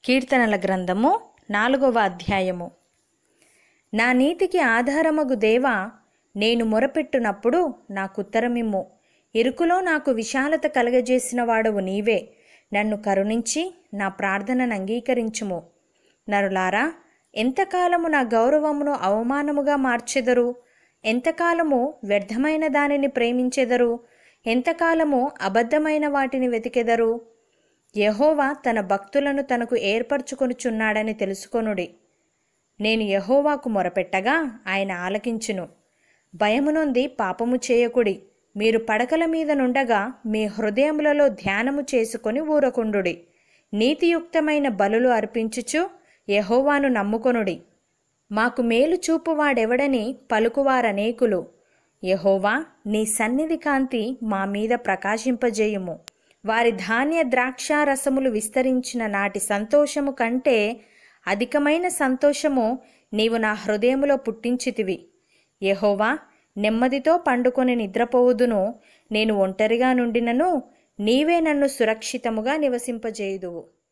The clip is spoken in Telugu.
కీర్తనల గ్రంథము నాలుగవ అధ్యాయము నా నీతికి ఆధారమగు దేవా నేను మొరపెట్టునప్పుడు నాకుత్తరమిమ్ము ఇరుకులో నాకు విశాలత కలగజేసిన వాడవు నీవే నన్ను కరుణించి నా ప్రార్థనను అంగీకరించుము నరులారా ఎంతకాలము నా గౌరవమును అవమానముగా మార్చెదరు ఎంతకాలము వ్యర్థమైన దానిని ప్రేమించెదరు ఎంతకాలము అబద్ధమైన వాటిని వెతికెదరు యెహోవా తన భక్తులను తనకు ఏర్పరచుకొనుచున్నాడని తెలుసుకొనుడి నేను యెహోవాకు మొరపెట్టగా ఆయన ఆలకించును భయమునొంది పాపము చేయకుడి మీరు పడకల మీద నుండగా మీ హృదయములలో ధ్యానము చేసుకొని ఊరకుండుడి నీతియుక్తమైన బలులు అర్పించుచు యెహోవాను నమ్ముకొనుడి మాకు మేలు చూపువాడెవడని పలుకువారనేకులు యెహోవా నీ సన్నిధి కాంతి మా మీద ప్రకాశింపజేయుము వారి ధాన్య ద్రాక్షారసములు విస్తరించిన నాటి సంతోషము కంటే అధికమైన సంతోషము నీవు నా హృదయములో పుట్టించితివి యెహోవా నెమ్మదితో పండుకొని నిద్రపోవుదును నేను ఒంటరిగా నుండినను నీవే నన్ను సురక్షితముగా నివసింపజేయుదువు